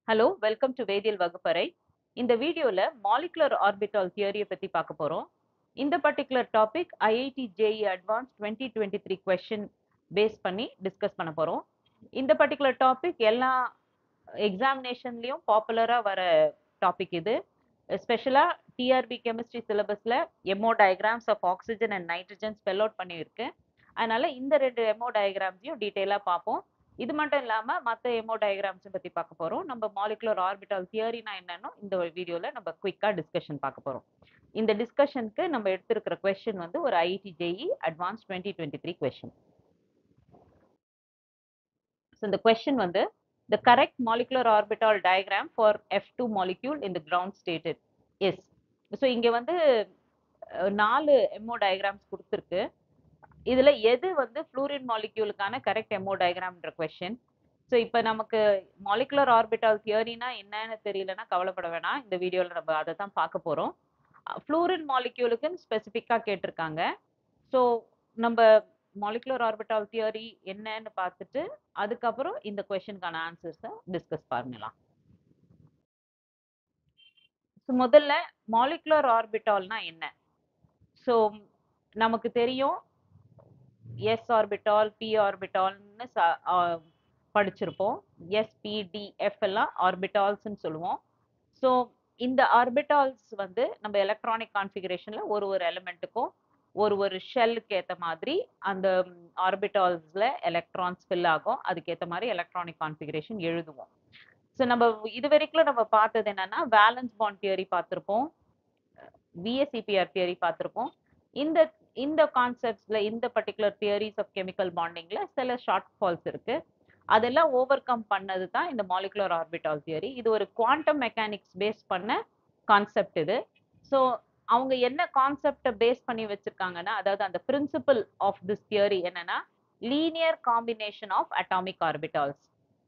Hello welcome to வேதியியல் வகுப்பறை இந்த வீடியோல மாலிகுலர் ஆர்பிட்டால் தியரியை பத்தி பார்க்க போறோம் இந்த particular topic IIT JEE advance twenty twenty three question base பண்ணி டிஸ்கஸ் பண்ண போறோம் இந்த பர்டிகுலர் டாபிக் எல்லா எக்ஸாமினேஷன்லயும் பாப்புலரா வர டாபிக் இது ஸ்பெஷலா டிஆர்பி கெமிஸ்ட்ரி சிலபஸ்ல MO diagrams of oxygen and nitrogen spell out பண்ணியிருக்கு அதனால இந்த ரெண்டு எமோ டயக்ராம்ஸையும் டீட்டெயிலாக பார்ப்போம் இது மட்டும் இல்லாம மற்ற எமோ டயக்ராம்ஸை பத்தி பார்க்க போறோம் நம்ம மாலிகுலர் ஆர்பிட்டால் தியரினா என்னன்னு இந்த வீடியோல நம்ம குயிக்கா டிஸ்கஷன் பார்க்க போறோம் இந்த டிஸ்கஷனுக்கு நம்ம எடுத்திருக்கிற கொஸ்டின் வந்து ஒரு IIT JEE advance twenty twenty three question so இந்த கொஸ்டின் வந்து the correct molecular orbital diagram for F2 molecule in the ground stated is. So இங்க வந்து அஹ், நாலு எம்ஓ டயக்ராம்ஸ் கொடுத்துருக்கு இதுல எது வந்து ஃப்ளூரின் மாலிக்யூலுக்கான கரெக்ட் எம்ஓ டயக்ராம்ன்ற கொஸ்டின் ஸோ இப்போ நமக்கு மாலிகுலர் ஆர்பிட்டால் தியரினா என்னன்னு தெரியலன்னா கவலைப்பட வேணாம் இந்த வீடியோவில் நம்ம அதை தான் பார்க்க போகிறோம் ஃப்ளூரின் மாலிக்யூலுக்குன்னு ஸ்பெசிஃபிக்காக கேட்டிருக்காங்க ஸோ நம்ம மாலிகுலர் ஆர்பிட்டால் தியரி என்னன்னு பார்த்துட்டு அதுக்கப்புறம் இந்த கொஸ்டினுக்கான ஆன்சர்ஸை டிஸ்கஸ் பண்ணலாம் ஸோ முதல்ல மாலிகுலர் ஆர்பிட்டால்னா என்ன ஸோ நமக்கு தெரியும் எஸ் ஆர்பிட்டால் பி ஆர்பிட்டால்னு படிச்சிருப்போம் எஸ் பி டி எஃப் எல்லாம் ஆர்பிட்டால்ஸ்ன்னு சொல்லுவோம் ஸோ இந்த ஆர்பிட்டால்ஸ் வந்து நம்ம எலக்ட்ரானிக் கான்ஃபிகரேஷன்ல ஒரு ஒரு எலிமெண்ட்டுக்கும் ஒரு ஒரு ஷெல்லுக்கு ஏற்ற மாதிரி அந்த ஆர்பிட்டால்ஸ்ல எலக்ட்ரான்ஸ் ஃபில் ஆகும் அதுக்கேற்ற மாதிரி எலக்ட்ரானிக் கான்ஃபிகரேஷன் எழுதுவோம் ஸோ நம்ம இது வரைக்கும் நம்ம பார்த்தது என்னன்னா வேலன்ஸ் பாண்ட் தியரி பார்த்துருப்போம் விஎஸ்சிபிஆர் தியரி பார்த்துருப்போம் இந்த இந்த கான்செப்ட்ஸ்ல இந்த பர்டிகுலர் தியரிஸ் ஆஃப் கெமிக்கல் பாண்டிங்ல சில ஷார்ட் ஃபால்ஸ் இருக்கு அதெல்லாம் ஓவர் கம் பண்ணது தான் இந்த மாலிகுலர் ஆர்பிட்டால் தியரி இது ஒரு குவாண்டம் மெக்கானிக்ஸ் பேஸ் பண்ண கான்செப்ட் இது ஸோ அவங்க என்ன கான்செப்டை பேஸ் பண்ணி வச்சிருக்காங்கன்னா அதாவது அந்த பிரின்சிபல் ஆஃப் திஸ் தியரி என்னன்னா linear combination of atomic orbitals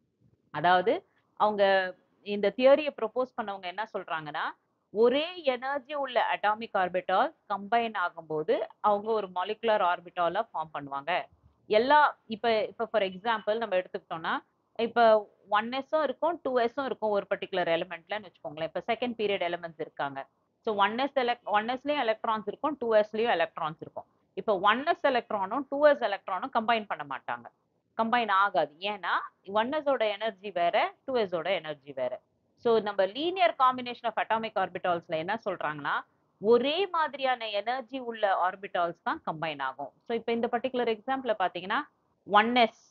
அதாவது அவங்க இந்த தியரியை ப்ரொபோஸ் பண்ணவங்க என்ன சொல்றாங்கன்னா ஒரே எனர்ஜி உள்ள அட்டாமிக் ஆர்பிட்டால் கம்பைன் ஆகும்போது அவங்க ஒரு மாலிகுலர் ஆர்பிட்டால ஃபார்ம் பண்ணுவாங்க எல்லா இப்ப இப்ப ஃபார் எக்ஸாம்பிள் நம்ம எடுத்துக்கிட்டோம்னா இப்ப ஒன் எஸ்ஸும் இருக்கும் டூ எஸ்ஸும் இருக்கும் ஒரு பர்டிகுலர் எலிமெண்ட்லன்னு வச்சுக்கோங்களேன் இப்ப செகண்ட் பீரியட் எலிமெண்ட்ஸ் இருக்காங்க so one S elect one எஸ்லயும் எலக்ட்ரான்ஸ் இருக்கும் டூ எஸ்லயும் எலக்ட்ரான்ஸ் இருக்கும் இப்போ ஒன் எஸ் எலக்ட்ரானும் டூ எஸ் எலக்ட்ரானும் கம்பைன் பண்ண மாட்டாங்க கம்பைன் ஆகாது ஏன்னா ஒன் எஸோட எனர்ஜி வேற டூ எஸோட எனர்ஜி வேற ஸோ நம்ம லீனியர் காம்பினேஷன் ஆஃப் அட்டாமிக் ஆர்பிட்டால்ஸ்ல என்ன சொல்றாங்கன்னா ஒரே மாதிரியான எனர்ஜி உள்ள ஆர்பிட்டால்ஸ் தான் கம்பைன் ஆகும் ஸோ இப்போ இந்த பர்டிகுலர் எக்ஸாம்பிள் பார்த்தீங்கன்னா one S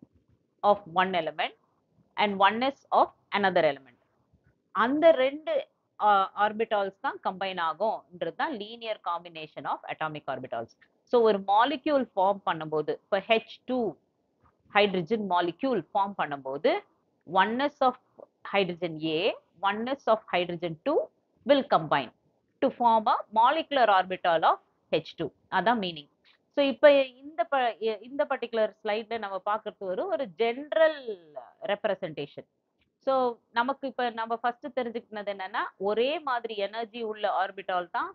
of one element and one S of another element அந்த ரெண்டு ஆர்பிட்டால்ஸ் தான் கம்பைன் ஆகும்ன்றது தான் linear combination of atomic orbitals so ஒரு மாலிக்யூல் ஃபார்ம் பண்ணும்போது இப்போ H two hydrogen molecule form பண்ணும்போது one S of hydrogen A, oneness of hydrogen 2 will combine to form a molecular orbital of H2. அதான் meaning so இப்போ இந்த ப இந்த particular ஸ்லைட்ல நம்ம பார்க்கறது ஒரு ஒரு ஜென்ரல் ரெப்ரசன்டேஷன் ஸோ நமக்கு இப்போ நம்ம ஃபர்ஸ்ட் தெரிஞ்சுக்கிட்டது என்னன்னா ஒரே மாதிரி எனர்ஜி உள்ள ஆர்பிட்டால் தான்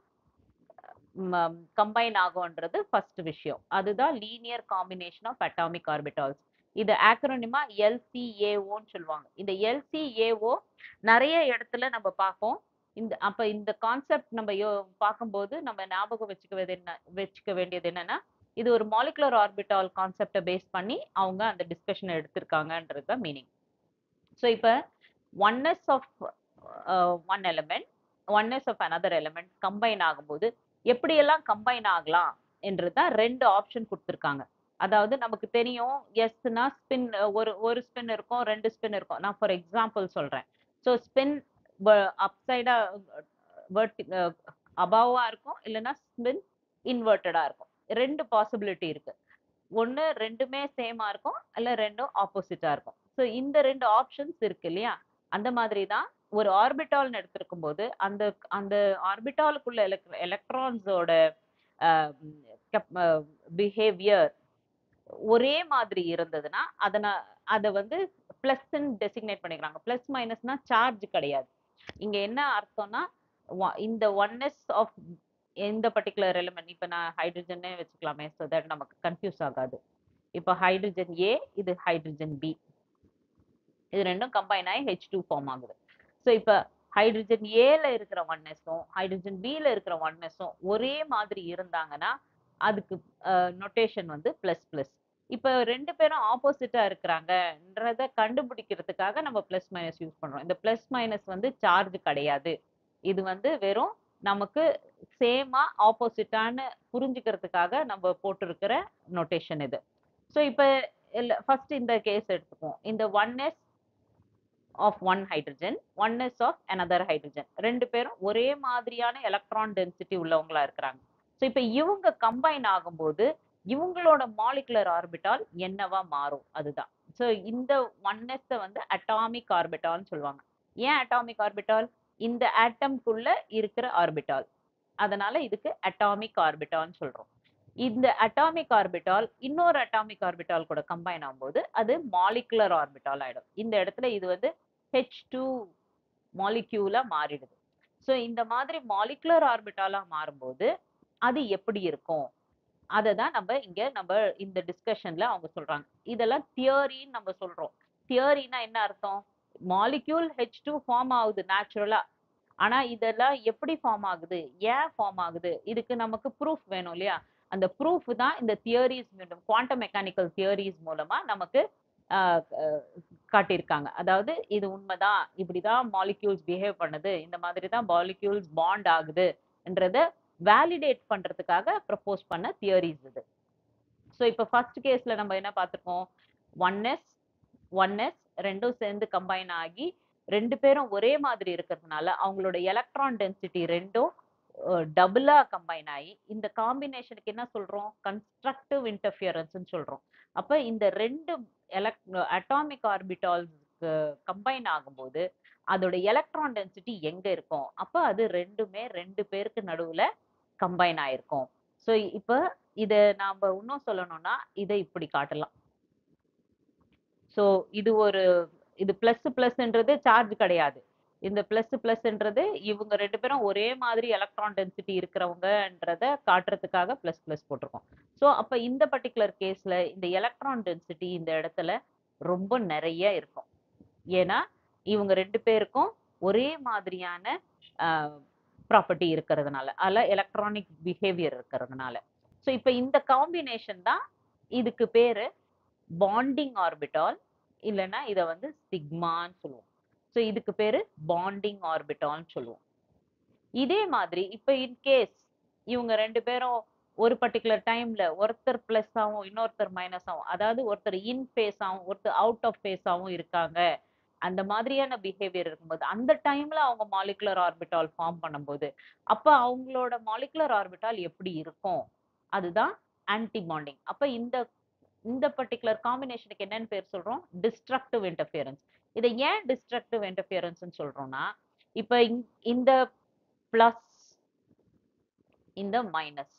கம்பைன் ஆகும்ன்றது ஃபர்ஸ்ட் விஷயம் அதுதான் linear combination of atomic orbitals இது ஆக்ரோனிமா எல்சிஏஓன்னு சொல்லுவாங்க இந்த எல்சிஏஓ நிறைய இடத்துல நம்ம பார்ப்போம் இந்த அப்ப இந்த கான்செப்ட் நம்ம யோ பார்க்கும்போது நம்ம ஞாபகம் வச்சுக்க என்ன வச்சுக்க வேண்டியது என்னன்னா இது ஒரு மாலிகுலர் ஆர்பிட்டால் கான்செப்டை பேஸ் பண்ணி அவங்க அந்த டிஸ்கஷனை எடுத்திருக்காங்கன்றது தான் மீனிங் ஸோ இப்போ one S of one element one S of another element combine ஆகும்போது எப்படியெல்லாம் கம்பைன் ஆகலாம் என்றது தான் ரெண்டு ஆப்ஷன் கொடுத்துருக்காங்க அதாவது நமக்கு தெரியும் எஸ்னா ஸ்பின் ஒரு ஒரு ஸ்பின் இருக்கும் ரெண்டு ஸ்பின் இருக்கும் நான் ஃபார் எக்ஸாம்பிள் சொல்றேன் ஸோ ஸ்பின் அப்சைடா அபவா இருக்கும் இல்லைன்னா ஸ்பின் இன்வெர்டடா இருக்கும் ரெண்டு பாசிபிலிட்டி இருக்கு ஒன்று ரெண்டுமே சேமா இருக்கும் இல்லை ரெண்டும் ஆப்போசிட்டா இருக்கும் ஸோ இந்த ரெண்டு ஆப்ஷன்ஸ் இருக்கு இல்லையா அந்த மாதிரி தான் ஒரு ஆர்பிட்டால்னு எடுத்திருக்கும் போது அந்த அந்த ஆர்பிட்டாலுக்குள்ள எலக்ட்ரான்ஸோட பிஹேவியர் ஒரே மாதிரி இருந்ததுன்னா அதனை அதை வந்து பிளஸ்ன்னு டெசிக்னேட் பண்ணிக்கிறாங்க பிளஸ் மைனஸ்னா சார்ஜ் கிடையாது இங்க என்ன அர்த்தம்னா இந்த ஒன்னஸ் ஆஃப் எந்த பர்டிகுலர் எலிமெண்ட் இப்போ நான் ஹைட்ரஜனே வச்சுக்கலாமே ஸோ தட் நமக்கு கன்ஃபியூஸ் ஆகாது இப்போ ஹைட்ரஜன் ஏ இது ஹைட்ரஜன் பி இது ரெண்டும் கம்பைன் ஆகி ஹெச் டூ ஃபார்ம் ஆகுது ஸோ இப்போ ஹைட்ரஜன் ஏல இருக்கிற ஒன்னஸும் ஹைட்ரஜன் பில இருக்கிற ஒன்னஸும் ஒரே மாதிரி இருந்தாங்கன்னா அதுக்கு நொட்டேஷன் வந்து பிளஸ் பிளஸ் இப்போ ரெண்டு பேரும் ஆப்போசிட்டா இருக்கிறாங்கன்றத கண்டுபிடிக்கிறதுக்காக நம்ம பிளஸ் மைனஸ் யூஸ் பண்றோம் இந்த பிளஸ் மைனஸ் வந்து சார்ஜ் கிடையாது இது வந்து வெறும் நமக்கு சேமா ஆப்போசிட்டான்னு புரிஞ்சுக்கிறதுக்காக நம்ம போட்டிருக்கிற நொட்டேஷன் இது ஸோ இப்போ ஃபர்ஸ்ட் இந்த கேஸ் எடுத்துக்குவோம் இந்த one S of one hydrogen one S of another hydrogen ரெண்டு பேரும் ஒரே மாதிரியான எலக்ட்ரான் டென்சிட்டி உள்ளவங்களா இருக்கிறாங்க ஸோ இப்போ இவங்க கம்பைன் ஆகும்போது இவங்களோட மாலிகுலர் ஆர்பிட்டால் என்னவா மாறும் அதுதான் ஸோ இந்த ஒன்னெஸ்ஸை வந்து அட்டாமிக் ஆர்பிட்டால்னு சொல்லுவாங்க ஏன் அட்டாமிக் ஆர்பிட்டால் இந்த ஆட்டம்குள்ள இருக்கிற ஆர்பிட்டால் அதனால இதுக்கு அட்டாமிக் ஆர்பிட்டால்னு சொல்றோம் இந்த அட்டாமிக் ஆர்பிட்டால் இன்னொரு அட்டாமிக் ஆர்பிட்டால் கூட கம்பைன் ஆகும்போது அது மாலிகுலர் ஆர்பிட்டால் ஆயிடும் இந்த இடத்துல இது வந்து ஹெச் டூ மாலிக்யூலா மாறிடுது ஸோ இந்த மாதிரி மாலிகுலர் ஆர்பிட்டாலா மாறும்போது அது எப்படி இருக்கும் அதை தான் நம்ம இங்க நம்ம இந்த டிஸ்கஷன்ல அவங்க சொல்றாங்க இதெல்லாம் தியரின்னு நம்ம சொல்றோம் தியரினா என்ன அர்த்தம் மாலிக்யூல் ஹெச் டூ ஃபார்ம் ஆகுது நேச்சுரலா ஆனா இதெல்லாம் எப்படி ஃபார்ம் ஆகுது ஏன் ஃபார்ம் ஆகுது இதுக்கு நமக்கு ப்ரூஃப் வேணும் இல்லையா அந்த ப்ரூஃப் தான் இந்த தியரிஸ் குவாண்டம் மெக்கானிக்கல் தியரிஸ் மூலமா நமக்கு ஆஹ் அஹ் காட்டியிருக்காங்க அதாவது இது உண்மைதான் இப்படிதான் மாலிக்யூல்ஸ் பிஹேவ் பண்ணுது இந்த மாதிரி தான் மாலிக்யூல்ஸ் பாண்ட் ஆகுதுன்றத வேலிடேட் பண்றதுக்காக ப்ரப்போஸ் பண்ண தியரிஸ் இது ஸோ இப்போ ஃபர்ஸ்ட் கேஸ்ல நம்ம என்ன பார்த்துருக்கோம் ஒன் எஸ் ஒன் எஸ் ரெண்டும் சேர்ந்து கம்பைன் ஆகி ரெண்டு பேரும் ஒரே மாதிரி இருக்கிறதுனால அவங்களோட எலக்ட்ரான் டென்சிட்டி ரெண்டும் டபுளா கம்பைன் ஆகி இந்த காம்பினேஷனுக்கு என்ன சொல்றோம் கன்ஸ்ட்ரக்டிவ் இன்டர்ஃபியரன்ஸ்னு சொல்றோம் அப்ப இந்த ரெண்டு எலக் அட்டாமிக் ஆர்பிட்டால்ஸ்க்கு கம்பைன் ஆகும்போது அதோட எலக்ட்ரான் டென்சிட்டி எங்க இருக்கும் அப்ப அது ரெண்டுமே ரெண்டு பேருக்கு நடுவுல கம்பைன் ஆயிருக்கும் ஸோ இப்ப இத நாம இன்னும் சொல்லணும்னா இதை இப்படி காட்டலாம் ஸோ இது ஒரு இது பிளஸ் பிளஸ்ன்றது சார்ஜ் கிடையாது இந்த பிளஸ் பிளஸ்ன்றது இவங்க ரெண்டு பேரும் ஒரே மாதிரி எலக்ட்ரான் டென்சிட்டி இருக்கிறவங்கன்றத காட்டுறதுக்காக பிளஸ் பிளஸ் போட்டிருக்கோம் ஸோ அப்ப இந்த பர்டிகுலர் கேஸ்ல இந்த எலக்ட்ரான் டென்சிட்டி இந்த இடத்துல ரொம்ப நிறைய இருக்கும் ஏன்னா இவங்க ரெண்டு பேருக்கும் ஒரே மாதிரியான ப்ராப்பர்ட்டி இருக்கிறதுனால அல்ல எலக்ட்ரானிக் பிஹேவியர் இருக்கிறதுனால ஸோ இப்போ இந்த காம்பினேஷன் தான் இதுக்கு பேரு பாண்டிங் ஆர்பிட்டால் இல்லைன்னா இதை வந்து சிக்மான்னு சொல்லுவோம் ஸோ இதுக்கு பேரு பாண்டிங் ஆர்பிட்டால்னு சொல்லுவோம் இதே மாதிரி இப்போ இன்கேஸ் இவங்க ரெண்டு பேரும் ஒரு பர்டிகுலர் டைம்ல ஒருத்தர் பிளஸ் ஆகும் இன்னொருத்தர் மைனஸ் ஆகும் அதாவது ஒருத்தர் இன் ஃபேஸ் ஆகும் ஒருத்தர் அவுட் ஆஃப் ஃபேஸ் ஆகும் இருக்காங்க அந்த மாதிரியான பிஹேவியர் இருக்கும்போது அந்த டைம்ல அவங்க மாலிகுலர் ஆர்பிட்டால் ஃபார்ம் பண்ணும்போது அப்ப அவங்களோட மாலிகுலர் ஆர்பிட்டால் எப்படி இருக்கும் அதுதான் ஆன்டி பாண்டிங் அப்ப இந்த இந்த பர்டிகுலர் காம்பினேஷனுக்கு என்னன்னு பேர் சொல்றோம் டிஸ்ட்ரக்டிவ் இன்டர்ஃபியரன்ஸ் இதை ஏன் டிஸ்ட்ரக்டிவ் இன்டர்ஃபியரன்ஸ்னு சொல்றோம்னா இப்ப இந்- இந்த பிளஸ் இந்த மைனஸ்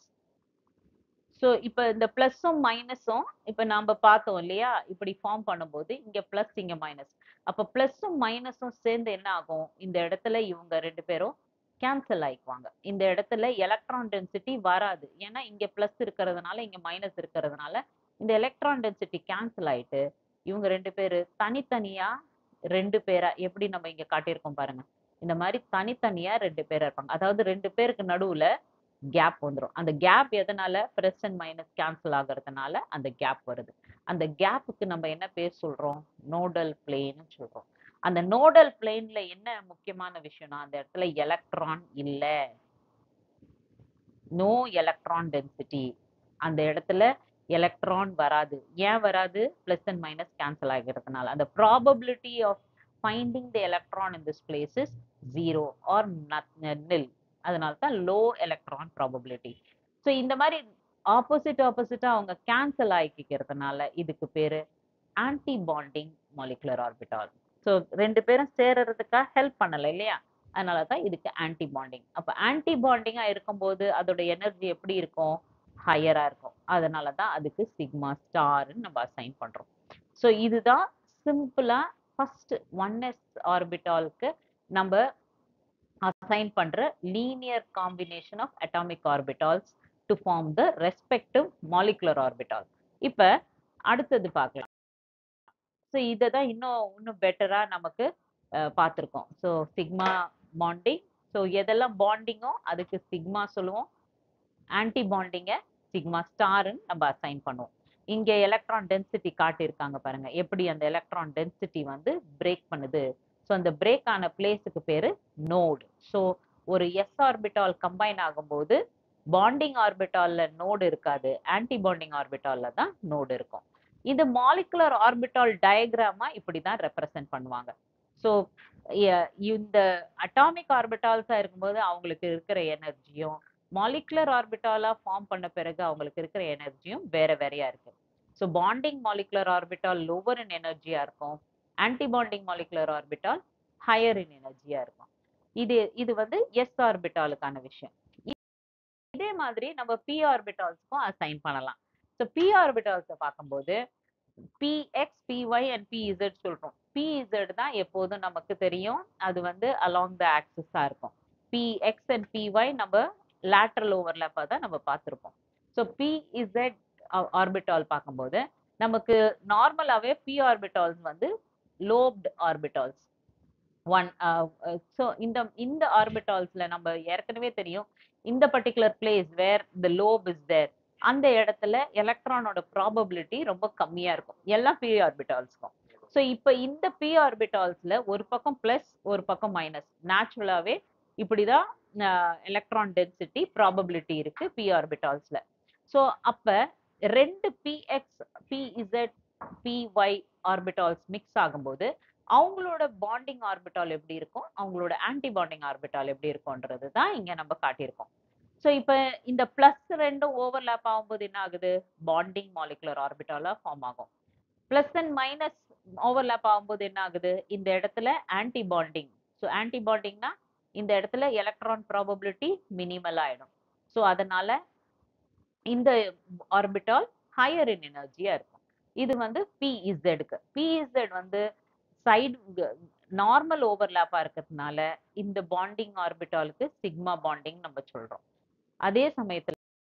ஸோ இப்போ இந்த ப்ளஸ்ஸும் மைனஸும் இப்போ நாம பார்த்தோம் இல்லையா இப்படி ஃபார்ம் பண்ணும்போது இங்க ப்ளஸ் இங்க மைனஸ் அப்போ ப்ளஸ்ஸும் மைனஸும் சேர்ந்து என்ன ஆகும் இந்த இடத்துல இவங்க ரெண்டு பேரும் கேன்சல் ஆயிக்குவாங்க இந்த இடத்துல எலக்ட்ரான் டென்சிட்டி வராது ஏன்னா இங்க ப்ளஸ் இருக்கிறதுனால இங்க மைனஸ் இருக்கிறதுனால இந்த எலக்ட்ரான் டென்சிட்டி கேன்சல் ஆயிட்டு இவங்க ரெண்டு பேரு தனித்தனியா ரெண்டு பேரா எப்படி நம்ம இங்க காட்டியிருக்கோம் பாருங்க இந்த மாதிரி தனித்தனியா ரெண்டு பேரா இருப்பாங்க அதாவது ரெண்டு பேருக்கு நடுவுல கேப் வந்துரும் அந்த கேப் எதனால பிளஸ் அண்ட் மைனஸ் கேன்சல் ஆகுறதுனால அந்த கேப் வருது அந்த கேப்புக்கு நம்ம என்ன பேர் சொல்றோம் நோடல் பிளேன்னு சொல்றோம் அந்த நோடல் பிளேன்ல என்ன முக்கியமான விஷயம்னா அந்த இடத்துல எலக்ட்ரான் இல்ல நோ எலக்ட்ரான் டென்சிட்டி அந்த இடத்துல எலக்ட்ரான் வராது ஏன் வராது பிளஸ் அண்ட் மைனஸ் கேன்சல் ஆகிறதுனால அந்த probability of finding the electron in this place is zero or nil அதனால தான் லோ எலக்ட்ரான் ப்ராபபிலிட்டி ஸோ இந்த மாதிரி ஆப்போசிட் ஆப்போசிட்டா அவங்க கேன்சல் ஆகிக்கிறதுனால இதுக்கு பேரு anti bonding molecular orbital so ரெண்டு பேரும் சேர்றதுக்காக ஹெல்ப் பண்ணல இல்லையா அதனால தான் இதுக்கு ஆன்டி பாண்டிங் அப்போ ஆன்டி பாண்டிங்கா இருக்கும்போது அதோட எனர்ஜி எப்படி இருக்கும் ஹையரா இருக்கும் அதனால தான் அதுக்கு சிக்மா ஸ்டார்னு நம்ம அசைன் பண்றோம் ஸோ இதுதான் சிம்பிளா ஃபர்ஸ்ட் ஒன் எஸ் ஆர்பிட்டாலுக்கு நம்ம assign பண்ற linear combination of atomic orbitals to form the respective molecular orbital இப்ப அடுத்தது பார்க்கலாம் ஸோ இதை தான் இன்னும் இன்னும் பெட்டரா நமக்கு அஹ், பார்த்திருக்கோம் ஸோ சிக்மா பாண்டிங் ஸோ எதெல்லாம் பாண்டிங்கோ அதுக்கு சிக்மா சொல்லுவோம் ஆன்டி பாண்டிங்கை சிக்மா ஸ்டார்னு நம்ம அசைன் பண்ணுவோம் இங்க எலக்ட்ரான் டென்சிட்டி காட்டியிருக்காங்க பாருங்க எப்படி அந்த எலக்ட்ரான் டென்சிட்டி வந்து பிரேக் பண்ணுது ஸோ அந்த பிரேக் ஆன பிளேஸுக்கு பேரு நோடு ஸோ ஒரு எஸ் ஆர்பிட்டால் கம்பைன் ஆகும்போது பாண்டிங் ஆர்பிட்டால்ல நோடு இருக்காது ஆன்டி பாண்டிங் ஆர்பிட்டால்ல தான் நோடு இருக்கும் இது மாலிகுலர் ஆர்பிட்டால் டயக்ராமா இப்படி தான் ரெப்ரசன்ட் பண்ணுவாங்க ஸோ இந்த அட்டாமிக் ஆர்பிட்டால்ஸா இருக்கும்போது அவங்களுக்கு இருக்கிற எனர்ஜியும் மாலிகுலர் ஆர்பிட்டாலா ஃபார்ம் பண்ண பிறகு அவங்களுக்கு இருக்கிற எனர்ஜியும் வேற வேறையா இருக்கு so bonding molecular orbital lower in எனர்ஜியா இருக்கும் anti bonding molecular orbital higher in எனர்ஜியா இருக்கும் இது இது வந்து எஸ் ஆர்பிட்டாலுக்கான விஷயம் இ- இதே மாதிரி நம்ம பி ஆர்பிட்டால்ஸ்க்கும் அசைன் பண்ணலாம் ஸோ பி ஆர்பிட்டால்ஸை பார்க்கும்போது பிஎக்ஸ் பிஒய் அண்ட் பிஇசட் சொல்றோம் பிஇசட் தான் எப்போதும் நமக்கு தெரியும் அது வந்து அலாங் த ஆக்சிஸா இருக்கும் பிஎக்ஸ் அண்ட் பிஒய் நம்ம லேட்ரல் ஓவர்லேப்பாக தான் நம்ம பார்த்துருப்போம் ஸோ பிஇசட் ஆர்பிட்டால் பார்க்கும்போது நமக்கு நார்மலாகவே பி ஆர்பிட்டால்ஸ் வந்து லோப்டு ஆர்பிட்டால்ஸ் ஒன் ஸோ இந்த இந்த ஆர்பிட்டால்ஸ்ல நம்ம ஏற்கனவே தெரியும் இந்த particular place where the lobe is there அந்த இடத்துல எலக்ட்ரானோட ப்ராபபிலிட்டி ரொம்ப கம்மியா இருக்கும் எல்லாம் பி ஆர்பிட்டால்ஸ்க்கும் ஸோ இப்போ இந்த பி ஆர்பிட்டால்ஸ்ல ஒரு பக்கம் பிளஸ் ஒரு பக்கம் மைனஸ் நேச்சுரலாவே இப்படிதான் எலக்ட்ரான் டென்சிட்டி ப்ராபபிலிட்டி இருக்கு பி ஆர்பிட்டால்ஸ்ல ஸோ அப்ப ரெண்டு P X P Z P Y orbitals mix ஆகும்போது அவங்களோட பாண்டிங் ஆர்பிட்டால் எப்படி இருக்கும் அவங்களோட ஆன்டி பாண்டிங் ஆர்பிட்டால் எப்படி இருக்கும்ன்றது தான் இங்க நம்ம காட்டியிருக்கோம் ஸோ இப்போ இந்த பிளஸ் ரெண்டும் ஓவர்லேப் ஆகும்போது என்ன ஆகுது பாண்டிங் மாலிகுலர் ஆர்பிட்டாலா ஃபார்ம் ஆகும் பிளஸ் அண்ட் மைனஸ் ஓவர்லேப் ஆகும்போது என்ன ஆகுது இந்த இடத்துல ஆன்டி பாண்டிங் ஸோ ஆன்டி பாண்டிங்னா இந்த இடத்துல எலக்ட்ரான் ப்ராபபிலிட்டி மினிமல் ஆயிடும் ஸோ அதனால இந்த ஆர்பிட்டால் ஹையர் இன் எனர்ஜியா இருக்கும் இது வந்து பிஇசட்க்கு பிஇசட் வந்து சைடு நார்மல் ஓவர்லேப்பா இருக்கிறதுனால இந்த பாண்டிங் ஆர்பிட்டாலுக்கு சிக்மா பாண்டிங் நம்ம சொல்றோம் அதே சமயத்துல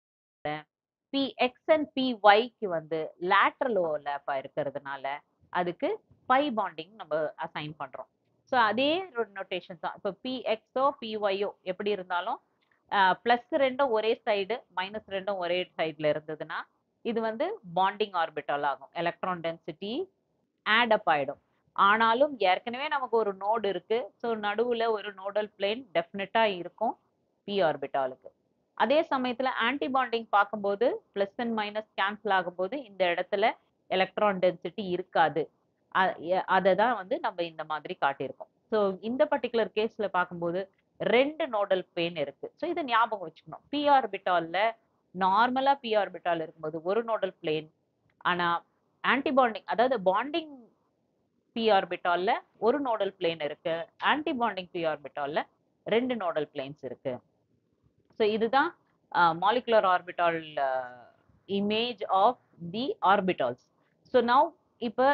பி எக்ஸ் அண்ட் பி ஒய்க்கு வந்து லேட்ரல் ஓவர்லேப்பா இருக்கிறதுனால அதுக்கு பை பாண்டிங் நம்ம அசைன் பண்றோம் ஸோ அதே நோட்டேஷன் தான் இப்போ பி எக்ஸோ பி ஒய்யோ எப்படி இருந்தாலும் ப்ளஸ் ரெண்டும் ஒரே சைடு மைனஸ் ரெண்டும் ஒரே சைடில் இருந்ததுன்னா இது வந்து பாண்டிங் ஆர்பிட்டால் ஆகும் எலக்ட்ரான் டென்சிட்டி ஆட் அப் ஆயிடும் ஆனாலும் ஏற்கனவே நமக்கு ஒரு நோடு இருக்கு ஸோ நடுவுல ஒரு நோடல் பிளேன் டெஃபினட்டா இருக்கும் பி ஆர்பிட்டாலுக்கு அதே சமயத்துல ஆன்டி பாண்டிங் பார்க்கும்போது பிளஸ் அண்ட் மைனஸ் கேன்சல் ஆகும்போது இந்த இடத்துல எலக்ட்ரான் டென்சிட்டி இருக்காது அதை தான் வந்து நம்ம இந்த மாதிரி காட்டியிருக்கோம் ஸோ இந்த பர்டிகுலர் கேஸ்ல பார்க்கும்போது ரெண்டு நோடல் பிளேன் இருக்கு ஸோ இதை ஞாபகம் வச்சுக்கணும் பி ஆர்பிட்டால்ல நார்மலா பி ஆர்பிட்டால் இருக்கும்போது ஒரு நோடல் பிளேன் ஆனா ஆன்டி பாண்டிங் அதாவது பாண்டிங் பி ஆர்பிட்டால்ல ஒரு நோடல் பிளேன் இருக்கு ஆன்டி பாண்டிங் பி ஆர்பிட்டால்ல ரெண்டு நோடல் பிளேன்ஸ் இருக்கு ஸோ இதுதான் molecular orbital image of the orbitals so now இப்போ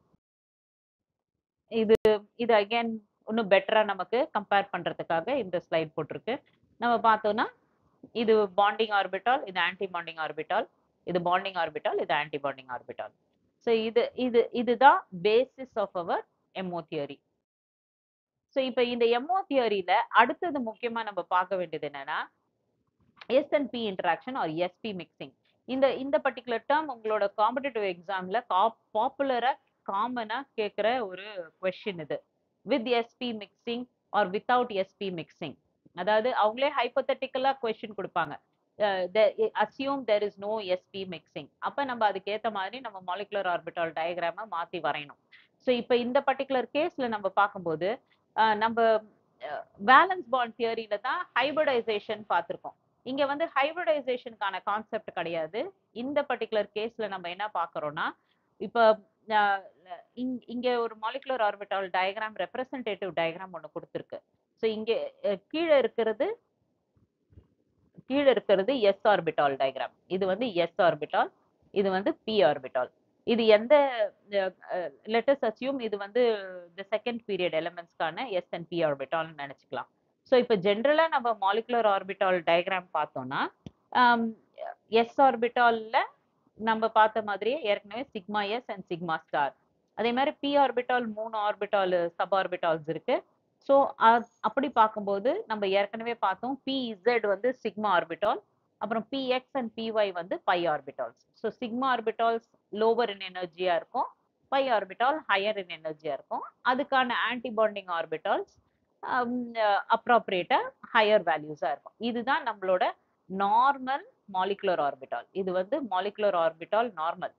இது இது அகைன் இன்னும் பெட்டரா நமக்கு கம்பேர் பண்றதுக்காக இந்த ஸ்லைட் போட்டிருக்கு நம்ம பார்த்தோம்னா இது பாண்டிங் ஆர்பிட்டால் இது ஆன்டி பாண்டிங் ஆர்பிட்டால் இது பாண்டிங் ஆர்பிட்டால் இது ஆன்டி பாண்டிங் ஆர்பிட்டால் ஸோ இது இது இதுதான் basis of our MO theory so இப்போ இந்த எம்ஓ தியரியில அடுத்தது முக்கியமா நம்ம பார்க்க வேண்டியது என்னன்னா S and B interaction or SP mixing இந்த இந்த பர்டிகுலர் டேர்ம் உங்களோட காம்படிட்டிவ் எக்ஸாம்ல பாப்புலரா காமனா கேட்குற ஒரு கொஸ்டின் இது with SP mixing or without SP mixing அதாவது அவங்களே ஹைப்போத்தட்டிக்கலா கொஸ்டின் கொடுப்பாங்க assume there is no SP mixing அப்ப நம்ம அதுக்கேத்த மாதிரி நம்ம மாலிகுலர் ஆர்பிட்டால் டயக்ராம மாத்தி வரையணும் ஸோ இப்போ இந்த பர்டிகுலர் கேஸ்ல நம்ம பார்க்கும்போது நம்ம வேலன்ஸ் பாண்ட் தியரியில தான் ஹைபிரிடைசேஷன் பார்த்துருக்கோம் இங்க வந்து ஹைபிரிடைசேஷனுக்கான கான்செப்ட் கிடையாது இந்த பர்டிகுலர் கேஸ்ல நம்ம என்ன பார்க்கறோம்னா இப்போ இங்க ஒரு molecular orbital diagram representative diagram ஒன்று கொடுத்துருக்கு ஸோ இங்க கீழே இருக்கிறது கீழே இருக்கிறது எஸ் ஆர்பிட்டால் டயக்ராம் இது வந்து எஸ் ஆர்பிட்டால் இது வந்து பி ஆர்பிட்டால் இது எந்த லெட்டஸ் அசியூம் இது வந்து த செகண்ட் பீரியட் எலமெண்ட்ஸ்க்கான எஸ் அண்ட் பி ஆர்பிட்டால்னு நினைச்சுக்கலாம் ஸோ இப்போ ஜென்ரலா நம்ம மாலிகுலர் ஆர்பிட்டால் டயக்ராம் பார்த்தோம்னா எஸ் ஆர்பிட்டால்ல நம்ம பார்த்த மாதிரியே ஏற்கனவே sigma S and sigma star அதே மாதிரி பி ஆர்பிட்டால் மூணு ஆர்பிட்டால் சப் ஆர்பிட்டால்ஸ் இருக்கு ஸோ அப்படி பார்க்கும்போது நம்ம ஏற்கனவே பார்த்தோம் பிஇசட் வந்து சிக்மா ஆர்பிட்டால் அப்புறம் பிஎக்ஸ் அண்ட் பிஒய் வந்து pi orbitals so sigma orbitals lower in எனர்ஜியா இருக்கும் பை ஆர்பிட்டால் ஹையர் இன் எனர்ஜியா இருக்கும் அதுக்கான ஆன்டிபாண்டிங் ஆர்பிட்டால்ஸ் அப்ராப்ரியேட்டா ஹையர் வேல்யூஸா இருக்கும் இதுதான் நம்மளோட நார்மல் மாலிகுலர் ஆர்பிட்டால் இது வந்து molecular orbital normal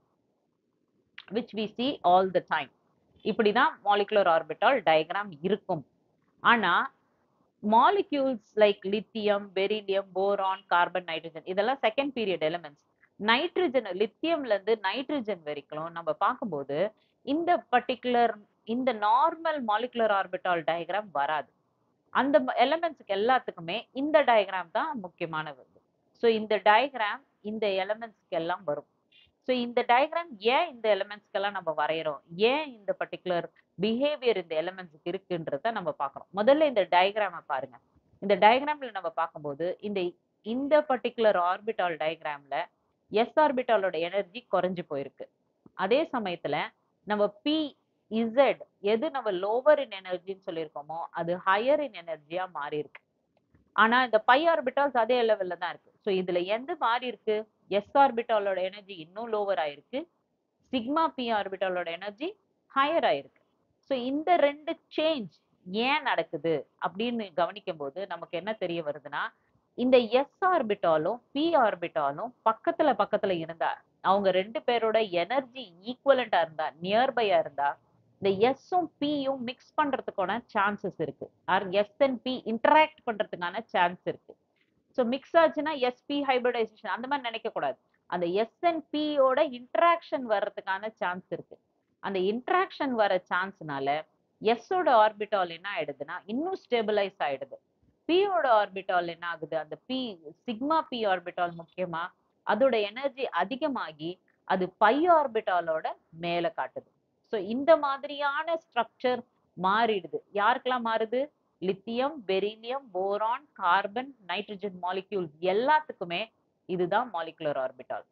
which we see all the time இப்படிதான் மாலிகுலர் ஆர்பிட்டால் டயக்ராம் இருக்கும் ஆனா molecules like lithium beryllium boron carbon nitrogen இதெல்லாம் செகண்ட் பீரியட் எலிமெண்ட்ஸ் நைட்ரஜன் லித்தியம்ல இருந்து நைட்ரஜன் வரைக்கும் நம்ம பார்க்கும்போது இந்த பர்டிகுலர் இந்த நார்மல் மாலிகுலர் ஆர்பிட்டால் டயக்ராம் வராது அந்த எலமெண்ட்ஸுக்கு எல்லாத்துக்குமே இந்த டயக்ராம் தான் முக்கியமானது ஸோ இந்த டயக்ராம் இந்த எலமெண்ட்ஸ்க்கு எல்லாம் வரும் ஸோ இந்த டயக்ராம் ஏன் இந்த எலமெண்ட்ஸ்க்கெல்லாம் நம்ம வரைகிறோம் ஏன் இந்த பர்டிகுலர் பிஹேவியர் இந்த எலமெண்ட்ஸுக்கு இருக்குன்றத நம்ம பார்க்குறோம் முதல்ல இந்த டயக்ராமை பாருங்க இந்த டயக்ராம்ல நம்ம பார்க்கும்போது இந்த இந்த பர்டிகுலர் ஆர்பிட்டால் டயக்ராம்ல எஸ் ஆர்பிட்டாலோட எனர்ஜி குறைஞ்சு போயிருக்கு அதே சமயத்துல நம்ம பி இசட் எது நம்ம லோவர் இன் எனர்ஜின்னு சொல்லியிருக்கோமோ அது ஹையர் இன் எனர்ஜியா மாறி இருக்கு ஆனா இந்த பை ஆர்பிட்டால்ஸ் அதே லெவல்ல தான் இருக்கு ஸோ இதுல எந்த மாறி இருக்கு எஸ் ஆர்பிட்டாலோட எனர்ஜி இன்னும் லோவர் ஆயிருக்கு சிக்மா பி ஆர்பிட்டாலோட எனர்ஜி ஹையர் ஆயிருக்கு ஸோ இந்த ரெண்டு சேஞ்ச் ஏன் நடக்குது அப்படின்னு கவனிக்கும் போது நமக்கு என்ன தெரிய வருதுன்னா இந்த எஸ் ஆர்பிட்டாலும் பி ஆர்பிட்டாலும் பக்கத்துல பக்கத்துல இருந்தா அவங்க ரெண்டு பேரோட எனர்ஜி ஈக்குவலண்டா இருந்தா நியர்பையா இருந்தா இந்த எஸ்ஸும் பியும் மிக்ஸ் பண்றதுக்கான சான்சஸ் இருக்கு or S and P interact பண்றதுக்கான சான்ஸ் இருக்கு ஸோ மிக்ஸ் ஆச்சுன்னா எஸ்பி ஹைபிரிடைசேஷன் அந்த மாதிரி நினைக்க கூடாது அந்த எஸ் அண்ட் பியோட இன்டராக்ஷன் வர்றதுக்கான சான்ஸ் இருக்கு அந்த இன்டராக்ஷன் வர சான்ஸ்னால எஸ்ஸோட ஆர்பிட்டால் என்ன ஆயிடுதுன்னா இன்னும் ஸ்டெபிளைஸ் ஆயிடுது பியோட ஆர்பிட்டால் என்ன ஆகுது அந்த பி சிக்மா பி ஆர்பிட்டால் முக்கியமா அதோட எனர்ஜி அதிகமாகி அது பை ஆர்பிட்டாலோட மேல காட்டுது ஸோ இந்த மாதிரியான ஸ்ட்ரக்சர் மாறிடுது யாருக்கெல்லாம் மாறுது lithium beryllium boron carbon nitrogen molecules எல்லாத்துக்குமே இதுதான் மாலிகுலர் ஆர்பிட்டால்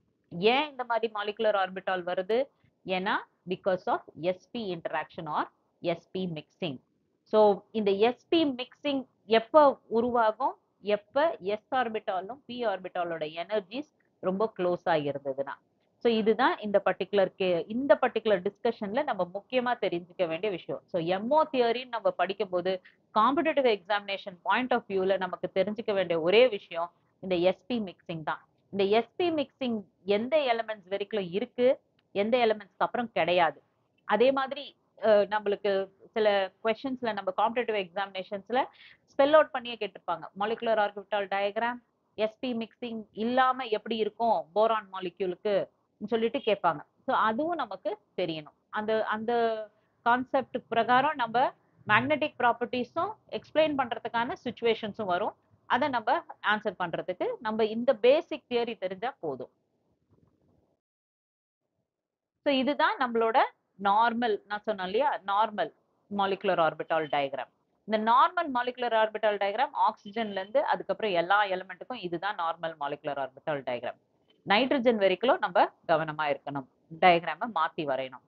ஏன் இந்த மாதிரி மாலிகுலர் ஆர்பிட்டால் வருது ஏன்னா because of sp interaction or SP mixing so இந்த எஸ்பி மிக்சிங் எப்போ உருவாகும் எப்போ எஸ் ஆர்பிட்டாலும் பி ஆர்பிட்டாலோட எனர்ஜிஸ் ரொம்ப க்ளோஸ் இருந்ததுன்னா ஸோ இதுதான் இந்த பர்டிகுலர் கே இந்த பர்டிகுலர் டிஸ்கஷன்ல நம்ம முக்கியமா தெரிஞ்சுக்க வேண்டிய விஷயம் ஸோ எம்ஓ தியரின்னு நம்ம படிக்கும்போது காம்படிட்டிவ் எக்ஸாமினேஷன் பாயிண்ட் ஆஃப் வியூல நமக்கு தெரிஞ்சுக்க வேண்டிய ஒரே விஷயம் இந்த எஸ்பி மிக்சிங் தான் இந்த எஸ்பி மிக்சிங் எந்த எலமெண்ட்ஸ் வரைக்கும் இருக்கு எந்த எலமெண்ட்ஸ்க்கு அப்புறம் கிடையாது அதே மாதிரி நம்மளுக்கு சில கொஸ்டின்ஸ்ல நம்ம காம்படிட்டிவ் எக்ஸாமினேஷன்ஸ்ல ஸ்பெல் அவுட் பண்ணியே கேட்டிருப்பாங்க molecular orbital diagram sp mixing இல்லாம எப்படி இருக்கும் போரான் மாலிக்யூலுக்கு சொல்லிட்டு கேட்பாங்க ஸோ அதுவும் நமக்கு தெரியணும் அந்த அந்த கான்செப்ட் பிரகாரம் நம்ம மேக்னெட்டிக் ப்ராப்பர்ட்டிஸும் எக்ஸ்பிளைன் பண்றதுக்கான சுச்சுவேஷன்ஸும் வரும் அதை நம்ம ஆன்சர் பண்றதுக்கு நம்ம இந்த பேசிக் தியரி தெரிஞ்சா போதும் ஸோ இதுதான் நம்மளோட நார்மல் நான் சொன்னேன் இல்லையா நார்மல் மாலிகுலர் ஆர்பிட்டால் டயக்ராம் இந்த நார்மல் மாலிகுலர் ஆர்பிட்டால் டயக்ராம் ஆக்சிஜன்ல இருந்து அதுக்கப்புறம் எல்லா எலிமெண்ட்டுக்கும் இதுதான் normal molecular orbital diagram nitrogen வரைக்கும் நம்ம கவனமா இருக்கணும் டயக்ராம மாத்தி வரையணும்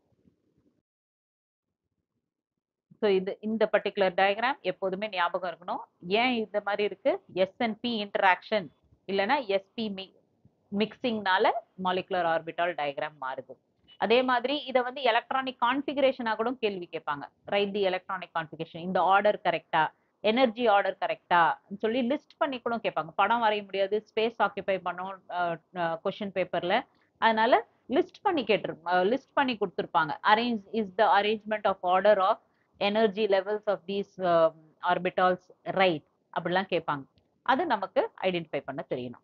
ஸோ இது இந்த பர்டிகுலர் டயக்ராம் எப்போதுமே ஞாபகம் இருக்கணும் ஏன் இந்த மாதிரி இருக்கு எஸ் அண்ட் பி இன்டராக்ஷன் இல்லைன்னா எஸ்பி மி மிக்சிங்னால மாலிகுலர் ஆர்பிட்டால் டயக்ராம் மாறுது அதே மாதிரி இதை வந்து எலக்ட்ரானிக் கான்ஃபிகரேஷனா கூட கேள்வி கேட்பாங்க ரைட் தி எலக்ட்ரானிக் கான்ஃபிகரேஷன் இந்த ஆர்டர் கரெக்டா எனர்ஜி ஆர்டர் கரெக்டா சொல்லி லிஸ்ட் பண்ணி கூட கேட்பாங்க படம் வரைய முடியாது ஸ்பேஸ் ஆக்கியபை பண்ணும் கொஷின் பேப்பர்ல அதனால லிஸ்ட் பண்ணி கேட்டிரு லிஸ்ட் பண்ணி கொடுத்துருப்பாங்க arrange is the arrangement of order of energy levels of these orbitals right அப்படிலாம் கேட்பாங்க அது நமக்கு ஐடென்டிஃபை பண்ண தெரியணும்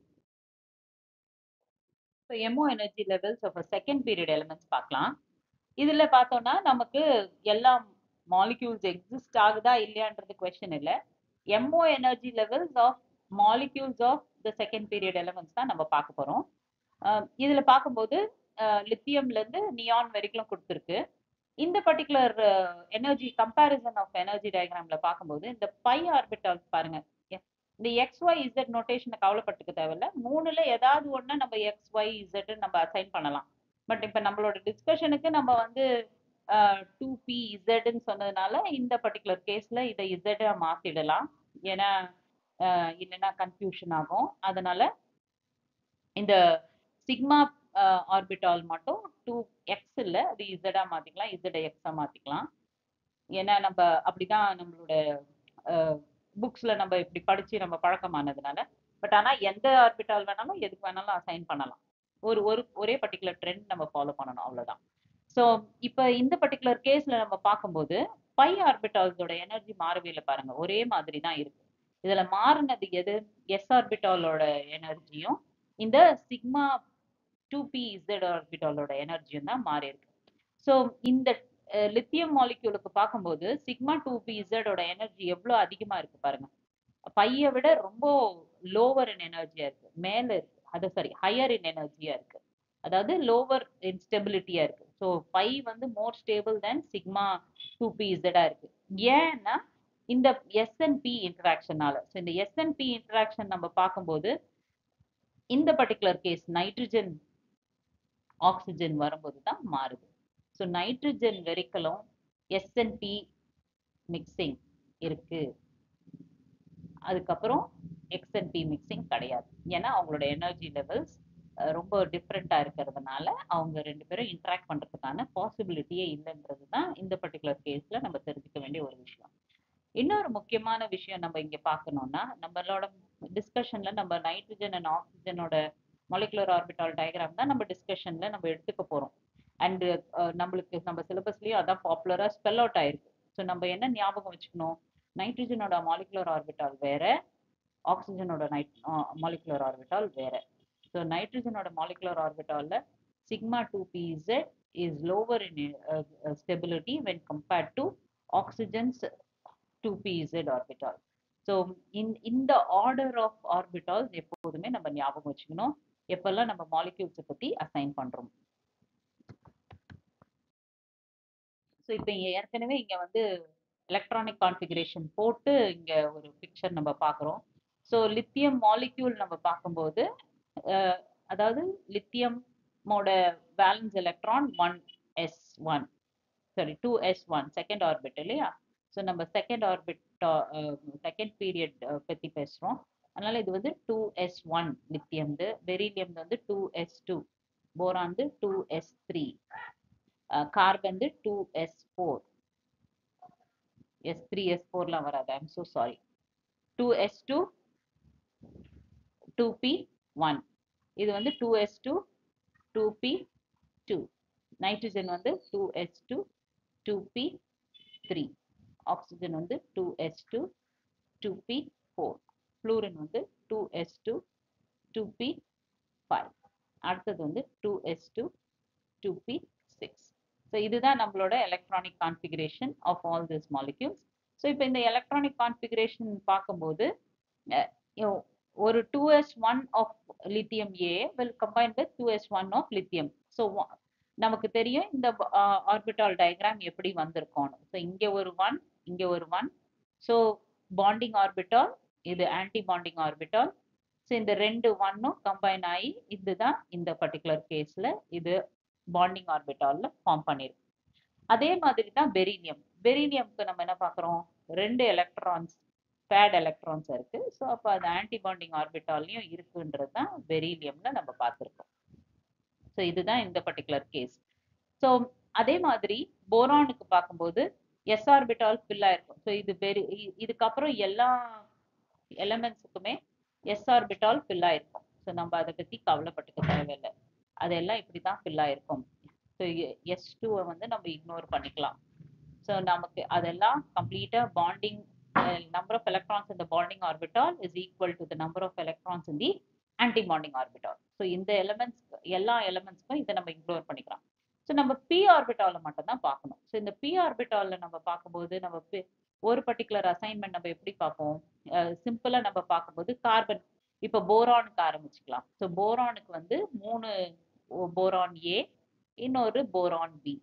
so MO energy levels of second period elements பார்க்கலாம் இதுல பார்த்தோம்னா நமக்கு எல்லா மாலிக்யூல்ஸ் எக்ஸிஸ்ட் ஆகுதா இல்லையான்றது கொஸ்டின் இல்லை MO energy levels of molecules of the second period elements தான் நம்ம பார்க்க போறோம் இதுல பார்க்கும்போது லித்தியம்ல இருந்து நியான் வரைக்கும் கொடுத்துருக்கு இந்த particular energy comparison of energy டயக்ராம்ல பார்க்கும்போது இந்த பை ஆர்பிட்டால்ஸ் பாருங்க இந்த எக்ஸ் ஒய் இசட் நோட்டேஷனை கவலைப்பட்டுக்க தேவையில்ல மூணுல ஏதாவது ஒண்ணு நம்ம எக்ஸ் ஒய் இசட் நம்ம அசைன் பண்ணலாம் பட் இப்ப நம்மளோட டிஸ்கஷனுக்கு நம்ம வந்து டூ பி இசட்னு சொன்னதுனால இந்த பர்டிகுலர் கேஸ்ல இதை இசட்டா மாத்திடலாம் ஏன்னா அஹ், இல்லைன்னா கன்ஃபியூஷன் ஆகும் அதனால இந்த சிக்மா ஆர்பிட்டால் மட்டும் டூ எக்ஸ் இல்ல அது இசடா மாத்திக்கலாம் இசட் எக்ஸா மாத்திக்கலாம் ஏன்னா நம்ம அப்படிதான் நம்மளோட புக்ஸ்ல நம்ம இப்படி படிச்சு நம்ம பழக்கமானதுனால பட் ஆனா எந்த ஆர்பிட்டால் வேணாலும் எதுக்கு வேணாலும் அசைன் பண்ணலாம் ஒரு ஒரு ஒரே பர்டிகுலர் ட்ரெண்ட் நம்ம ஃபாலோ பண்ணணும் அவ்வளவுதான் ஸோ இப்போ இந்த பர்டிகுலர் கேஸ்ல நம்ம பார்க்கும்போது பை ஆர்பிட்டால்ஸோட எனர்ஜி மாறவே இல்லை பாருங்க ஒரே மாதிரி தான் இருக்கு இதுல மாறினது எது எஸ் ஆர்பிட்டாலோட எனர்ஜியும் இந்த சிக்மா டூ பி இசட் ஆர்பிட்டாலோட எனர்ஜியும் தான் மாறி இருக்கு ஸோ இந்த லித்தியம் மாலிக்யூலுக்கு பார்க்கும்போது சிக்மா டூ பி இசடோட எனர்ஜி எவ்வளோ அதிகமா இருக்கு பாருங்க பையை விட ரொம்ப லோவர் இன் எனர்ஜியா இருக்கு மேல இருக்கு அது சரி ஹையர் இன் எனர்ஜியா இருக்கு அதாவது லோவர் இன் ஸ்டெபிலிட்டியா இருக்கு ஸோ பை வந்து more stable then sigma two p இசடா இருக்கு ஏன்னா இந்த எஸ்என்பி இன்டராக்ஷனால ஸோ இந்த எஸ்என்பி இன்டராக்ஷன் நம்ம பார்க்கும்போது இந்த பர்டிகுலர் கேஸ் நைட்ரஜன் ஆக்சிஜன் வரும்போது தான் மாறுது ஸோ நைட்ரஜன் வெரிக்கலும் எஸ்என்பி மிக்சிங் இருக்கு அதுக்கப்புறம் எக்ஸ்என்பி மிக்சிங் கிடையாது ஏன்னா அவங்களோட எனர்ஜி லெவல்ஸ் ரொம்ப டிஃப்ரெண்ட்டாக இருக்கிறதுனால அவங்க ரெண்டு பேரும் இன்ட்ராக்ட் பண்ணுறதுக்கான பாசிபிலிட்டியே இல்லைன்றது தான் இந்த பர்டிகுலர் கேஸில் நம்ம தெரிஞ்சுக்க வேண்டிய ஒரு விஷயம் இன்னொரு முக்கியமான விஷயம் நம்ம இங்கே பார்க்கணும்னா நம்மளோட டிஸ்கஷன்ல நம்ம நைட்ரஜன் அண்ட் ஆக்சிஜனோட மாலிகுலர் ஆர்பிட்டால் டயக்ராம் தான் நம்ம டிஸ்கஷன்ல நம்ம எடுத்துக்க போறோம் அண்ட் நம்மளுக்கு நம்ம சிலபஸ்லயும் அதான் பாப்புலரா ஸ்பெல் அவுட் ஆயிருக்கு ஸோ நம்ம என்ன ஞாபகம் வச்சுக்கணும் நைட்ரஜனோட மாலிகுலர் ஆர்பிட்டால் வேற ஆக்சிஜனோட நைட் மாலிகுலர் ஆர்பிட்டால் வேற ஸோ நைட்ரஜனோட மாலிகுலர் ஆர்பிட்டால்ல sigma two pz is lower in stability when compared to oxygen's two pz orbital so இந்த ஆர்டர் ஆஃப் ஆர்பிட்டால்ஸ் எப்போதுமே நம்ம ஞாபகம் வச்சுக்கணும் எப்பெல்லாம் நம்ம மாலிக்யூல்ஸை பத்தி அசைன் பண்றோம் ஸோ இப்போ இங்க ஏற்கனவே இங்க வந்து எலக்ட்ரானிக் கான்ஃபிகரேஷன் போட்டு இங்க ஒரு பிக்சர் நம்ம பார்க்குறோம் ஸோ லித்தியம் மாலிக்யூல் நம்ம பார்க்கும்போது அஹ், அதாவது லித்தியமோட valence electron one s one sorry two s one second orbit இல்லையா ஸோ நம்ம செகண்ட் ஆர்பிட் செகண்ட் பீரியட் பற்றி பேசுகிறோம் அதனால இது வந்து டூ எஸ் ஒன் லித்தியம்து பெரிலியம் வந்து two s two boron two s three carbon two s four s three s ஃபோர்லாம் வராது I'm so sorry two s two two p one இது வந்து two s two two p two nitrogen வந்து two s two two p three oxygen வந்து two s two two p four fluorine வந்து two s two two p five அடுத்தது வந்து two s two two p six so இதுதான் நம்மளோட electronic configuration of all this molecules so இப்போ இந்த எலக்ட்ரானிக் கான்ஃபிகரேஷன் பார்க்கும்போது அஹ், யோ- ஒரு two s one of lithium A will combine with two s one of lithium so நமக்கு தெரியும் இந்த ஆர்பிட்டால் டயக்ராம் எப்படி வந்திருக்கோன்னு ஸோ இங்கே ஒரு ஒன் இங்கே ஒரு ஒன் ஸோ பாண்டிங் ஆர்பிட்டால் இது ஆன்டி பாண்டிங் ஆர்பிட்டால் ஸோ இந்த ரெண்டு ஒன்னும் கம்பைன் ஆகி இதுதான் இந்த பர்டிகுலர் கேஸில் இது பாண்டிங் ஆர்பிட்டாலில் ஃபார்ம் பண்ணிருக்கு அதே மாதிரி தான் பெரிலியம் பெரிலியம்க்கு நம்ம என்ன பார்க்குறோம் ரெண்டு எலக்ட்ரான்ஸ் பேட் எலக்ட்ரான்ஸ் இருக்கு ஸோ அப்போ அது ஆன்டி பாண்டிங் ஆர்பிட்டாலையும் இருக்குன்றது தான் பெரிலியம்ல நம்ம பார்த்துருக்கோம் ஸோ இதுதான் இந்த பர்டிகுலர் கேஸ் ஸோ அதே மாதிரி போரானுக்கு பார்க்கும்போது எஸ் ஆர்பிட்டால் ஃபில் ஆயிருக்கும் ஸோ இது பெரி இ- இதுக்கப்புறம் எல்லா எலமெண்ட்ஸுக்குமே எஸ் ஆர்பிட்டால் ஃபில் ஆயிருக்கும் ஸோ நம்ம அதை பத்தி கவலைப்பட்டுக்க தேவையில்லை அதெல்லாம் இப்படி தான் ஃபில் ஆயிருக்கும் ஸோ எஸ் டூவை வந்து நம்ம இக்னோர் பண்ணிக்கலாம் ஸோ நமக்கு அதெல்லாம் கம்ப்ளீட்டா bonding number of electrons in the bonding orbital is equal to the number of electrons in the anti-bonding orbital. So இந்த எலமெண்ட்ஸ் எல்லா எலமெண்ட்ஸ்க்கும் இதை நம்ம இக்னோர் பண்ணிக்கலாம் ஸோ நம்ம பி ஆர்பிட்டால மட்டும் தான் பார்க்கணும் ஸோ இந்த பி ஆர்பிட்டால நம்ம பார்க்கும்போது நம்ம பி- ஒரு பர்டிகுலர் அசைன்மெண்ட் நம்ம எப்படி பார்ப்போம் சிம்பிளா நம்ம பார்க்கும்போது கார்பன் இப்போ போரானுக்கு ஆரம்பிச்சுக்கலாம் ஸோ போரானுக்கு வந்து மூணு போரான் ஏ இன்னொரு போரான் பி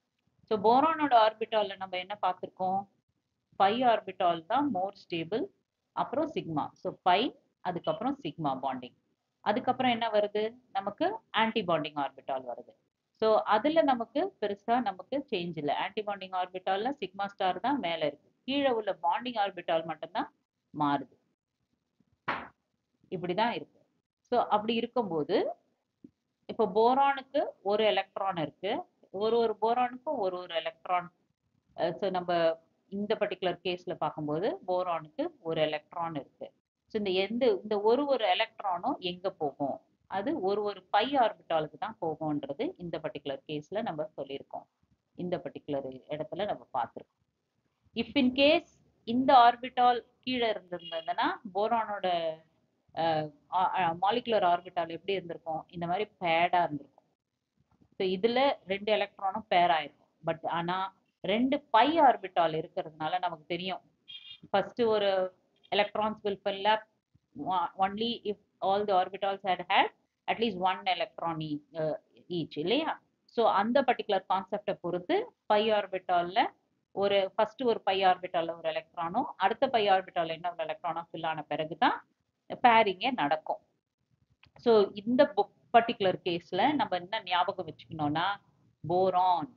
ஸோ போரானோட ஆர்பிட்டால்ல நம்ம என்ன பார்த்திருக்கோம் பை ஆர்பிட்டால் தான் மோர் ஸ்டேபிள் அப்புறம் சிக்மா ஸோ பை அதுக்கப்புறம் சிக்மா பாண்டிங் அதுக்கப்புறம் என்ன வருது நமக்கு ஆன்டி பாண்டிங் ஆர்பிட்டால் வருது ஸோ அதுல நமக்கு பெருசா நமக்கு சேஞ்ச் இல்லை ஆன்டிபாண்டிங் ஆர்பிட்டால்ல சிக்மா ஸ்டார் தான் மேல இருக்கு கீழே உள்ள பாண்டிங் ஆர்பிட்டால் மட்டும்தான் மாறுது இப்படிதான் இருக்கு ஸோ அப்படி இருக்கும்போது இப்போ போரானுக்கு ஒரு எலக்ட்ரான் இருக்கு ஒரு ஒரு போரானுக்கும் ஒரு ஒரு எலக்ட்ரான் ஸோ நம்ம இந்த பர்டிகுலர் கேஸ்ல பார்க்கும்போது போரானுக்கு ஒரு எலக்ட்ரான் இருக்கு ஸோ இந்த எந்த இந்த ஒரு ஒரு எலக்ட்ரானும் எங்க போகும் அது ஒரு ஒரு பை ஆர்பிட்டாலுக்கு தான் போகும்ன்றது இந்த பர்டிகுலர் கேஸ்ல நம்ம சொல்லியிருக்கோம் இந்த பர்டிகுலர் இடத்துல நம்ம பார்த்துருக்கோம் இஃப் இன் கேஸ் இந்த ஆர்பிட்டால் கீழே இருந்திருந்ததுன்னா போரானோட மாலிகுலர் ஆர்பிட்டால் எப்படி இருந்திருக்கும் இந்த மாதிரி பேடா இருந்திருக்கும் ஸோ இதுல ரெண்டு எலக்ட்ரானும் பேர் ஆயிருக்கும் பட் ஆனா ரெண்டு பை ஆர்பிட்டால் இருக்கிறதுனால நமக்கு தெரியும் ஃபர்ஸ்ட் ஒரு electrons will fill up only if all the orbitals had had at least one electron each இல்லையா ஸோ அந்த பர்டிகுலர் கான்செப்டை பொறுத்து பை ஆர்பிட்டால்ல ஒரு ஃபர்ஸ்ட் ஒரு பை ஆர்பிட்டால்ல ஒரு எலக்ட்ரானும் அடுத்த பை ஆர்பிட்டால்ல என்ன ஒரு எலக்ட்ரானும் ஃபில் ஆன பிறகு தான் பேரிங்கே நடக்கும் ஸோ இந்த புக் பர்டிகுலர் கேஸ்ல நம்ம என்ன ஞாபகம் வச்சுக்கணும்னா போரான்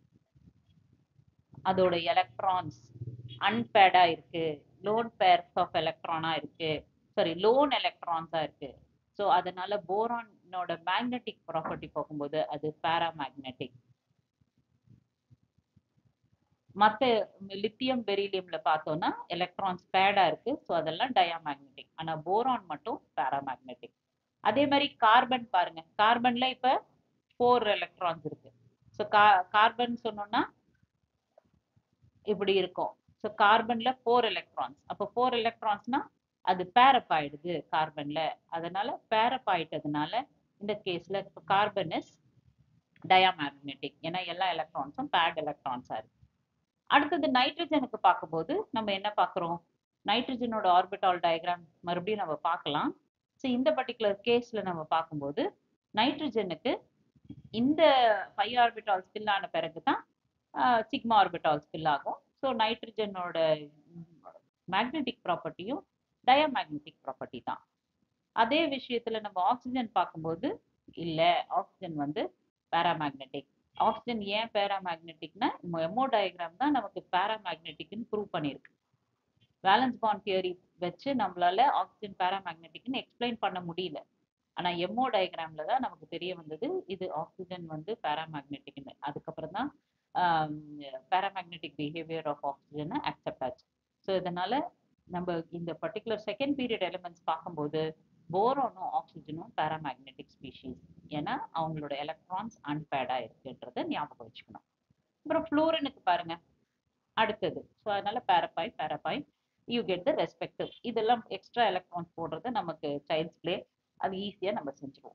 அதோட எலக்ட்ரான்ஸ் அன்பேர்டா இருக்கு லோன் பேர்ஸ் ஆஃப் எலக்ட்ரானா இருக்கு சாரி லோன் எலக்ட்ரான்ஸா இருக்கு ஸோ அதனால போரானோட மேக்னெட்டிக் ப்ராப்பர்ட்டி பார்க்கும்போது அது பேராமேக்னெட்டிக் மற்ற லித்தியம் பெரிலியம்ல பார்த்தோம்னா எலக்ட்ரான்ஸ் பேடா இருக்கு ஸோ அதெல்லாம் டயாமேக்னெட்டிக் ஆனா போரான் மட்டும் பேராமேக்னெட்டிக் அதே மாதிரி கார்பன் பாருங்க கார்பன்ல இப்ப ஃபோர் எலக்ட்ரான்ஸ் இருக்கு ஸோ கா கார்பன் சொன்னோம்னா இப்படி இருக்கும் ஸோ கார்பன்ல ஃபோர் எலக்ட்ரான்ஸ் அப்போ ஃபோர் எலக்ட்ரான்ஸ்னா அது பேரப் ஆயிடுது கார்பன்ல அதனால பேரப் ஆயிட்டதுனால இந்த கேஸ்ல கார்பன் இஸ் டயாமேக்னெட்டிக் ஏன்னா எல்லா எலக்ட்ரான்ஸும் பேட் எலக்ட்ரான்ஸா இருக்கு அடுத்தது நைட்ரஜனுக்கு பார்க்கும்போது நம்ம என்ன பார்க்குறோம் நைட்ரஜனோட ஆர்பிட்டால் டயக்ராம் மறுபடியும் நம்ம பார்க்கலாம் ஸோ இந்த பர்டிகுலர் கேஸ்ல நம்ம பார்க்கும்போது நைட்ரஜனுக்கு இந்த ஃபைவ் ஆர்பிட்டால் ஸ்பில் ஆன பிறகு தான் சிக்மா ஆர்பிட்டால் ஸ்பில் ஆகும் ஸோ நைட்ரஜனோட மேக்னெட்டிக் ப்ராப்பர்ட்டியும் டயமேக்னெட்டிக் ப்ராப்பர்ட்டி தான் அதே விஷயத்துல நம்ம ஆக்சிஜன் பார்க்கும்போது இல்ல ஆக்சிஜன் வந்து பேராமேக்னெட்டிக் ஆக்சிஜன் ஏன் பேராமேக்னெட்டிக்னா எமோ டயக்ராம் தான் நமக்கு பேராமேக்னெட்டிக்னு ப்ரூவ் பண்ணியிருக்கு வேலன்ஸ் பாண்ட் தியரி வச்சு நம்மளால ஆக்சிஜன் பேராமேக்னெட்டிக்னு எக்ஸ்பிளைன் பண்ண முடியல ஆனா எம்ஓ டயக்ராம்ல தான் நமக்கு தெரிய வந்தது இது ஆக்சிஜன் வந்து பேராமேக்னெட்டிக்னு அதுக்கப்புறம் தான் பேராமேக்னெட்டிக் பிஹேவியர் ஆஃப் ஆக்சிஜனை அக்செப்ட் ஆச்சு ஸோ இதனால நம்ம இந்த பர்டிகுலர் செகண்ட் பீரியட் எலிமெண்ட்ஸ் பார்க்கும்போது போரோனும் ஆக்சிஜனும் பேராமேக்னெட்டிக் ஸ்பீஷீஸ் ஏன்னா அவங்களோட எலக்ட்ரான்ஸ் அன்பேடா இருக்குன்றத ஞாபகம் வச்சுக்கணும் அப்புறம் ஃப்ளூரனுக்கு பாருங்க அடுத்தது ஸோ அதனால பேரப்பாய் பேரப்பாய் யூ கெட் த ரெஸ்பெக்டிவ் இதெல்லாம் எக்ஸ்ட்ரா எலக்ட்ரான்ஸ் போடுறது நமக்கு சைல்ட்ஸ் பிளே அது ஈஸியா நம்ம செஞ்சுருவோம்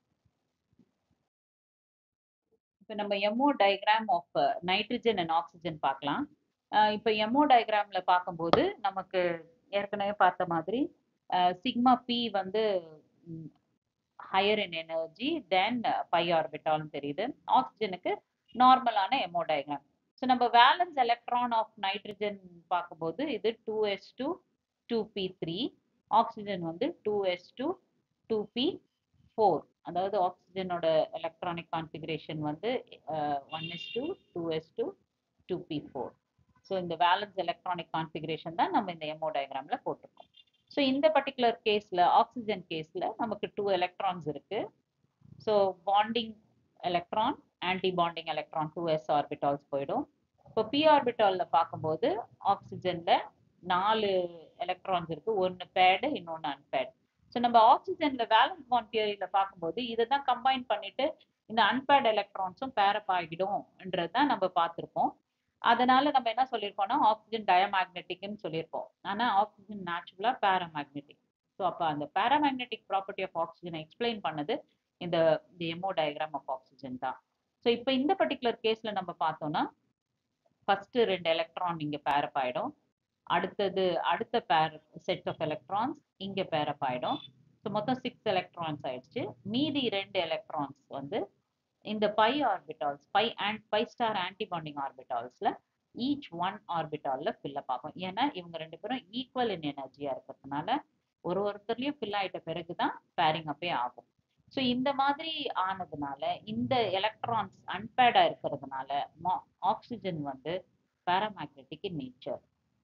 இப்போ நம்ம MO diagram of nitrogen and oxygen பார்க்கலாம் இப்போ எம்ஓ டயக்ராம்ல பார்க்கும்போது நமக்கு ஏற்கனவே பார்த்த மாதிரி சிக்மா பி வந்து higher in energy then pi ஆர்பிட்டால்னு தெரியுது ஆக்சிஜனுக்கு நார்மலான எம்ஓ டயக்ராம் ஸோ நம்ம வேலன்ஸ் எலக்ட்ரான் ஆஃப் நைட்ரஜன் பார்க்கும்போது இது two s two two p three oxygen வந்து two s two two p four அதாவது ஆக்சிஜனோட எலக்ட்ரானிக் கான்ஃபிகரேஷன் வந்து one s two two s two two p four so இந்த valence electronic configuration தான் நம்ம இந்த எம்ஓ டயக்ராம்ல போட்டிருக்கோம் ஸோ இந்த பர்டிகுலர் கேஸ்ல ஆக்சிஜன் கேஸ்ல நமக்கு டூ எலக்ட்ரான்ஸ் இருக்கு so bonding electron antibonding electron two s orbitals போயிடும் இப்போ பி ஆர்பிட்டால்ல பார்க்கும்போது ஆக்சிஜன்ல நாலு எலக்ட்ரான்ஸ் இருக்கு ஒன்னு பேடு இன்னொன்னு அன்பேட் ஸோ நம்ம ஆக்சிஜன்ல வேலன்ஸ் பாண்ட் தியரியில பார்க்கும்போது இதை தான் கம்பைன் பண்ணிட்டு இந்த அன்பேட் எலக்ட்ரான்ஸும் பேரப் ஆகிடும்ன்றது தான் நம்ம பார்த்துருப்போம் அதனால நம்ம என்ன சொல்லியிருக்கோம்னா ஆக்சிஜன் டயமேக்னெட்டிக்னு சொல்லியிருப்போம் ஆனா ஆக்சிஜன் நேச்சுரலா பேராமேக்னெட்டிக் ஸோ அப்போ அந்த பேராமேக்னெட்டிக் ப்ராப்பர்ட்டி ஆஃப் ஆக்சிஜனை எக்ஸ்பிளைன் பண்ணது இந்த இந்த எமோ டயக்ராம் ஆஃப் ஆக்சிஜன் தான் ஸோ இப்போ இந்த பர்டிகுலர் கேஸ்ல நம்ம பார்த்தோம்னா ஃபர்ஸ்ட் ரெண்டு எலக்ட்ரான் இங்க பேரப் ஆயிடும் அடுத்தது அடுத்த பேர் செட் ஆஃப் எலக்ட்ரான்ஸ் இங்க பேரப் ஆயிடும் ஸோ மொத்தம் சிக்ஸ் எலக்ட்ரான்ஸ் ஆயிடுச்சு மீதி ரெண்டு எலக்ட்ரான்ஸ் வந்து இந்த pi orbitals pi and pi star antibonding ஆர்பிட்டால்ஸ்ல ஈச் ஒன் ஆர்பிட்டால்ல ஃபில்லப் ஆகும் ஏன்னா இவங்க ரெண்டு பேரும் ஈக்குவல் இன் எனர்ஜியா இருக்கிறதுனால ஒரு ஒருத்தர்லயும் ஃபில் ஆயிட்ட பிறகுதான் பேரிங் அப்பே ஆகும் ஸோ இந்த மாதிரி ஆனதுனால இந்த எலக்ட்ரான்ஸ் அன்பேர்டா இருக்கிறதுனால ஆக்சிஜன் வந்து பேராமேக்னெட்டிக் இன் நேச்சர்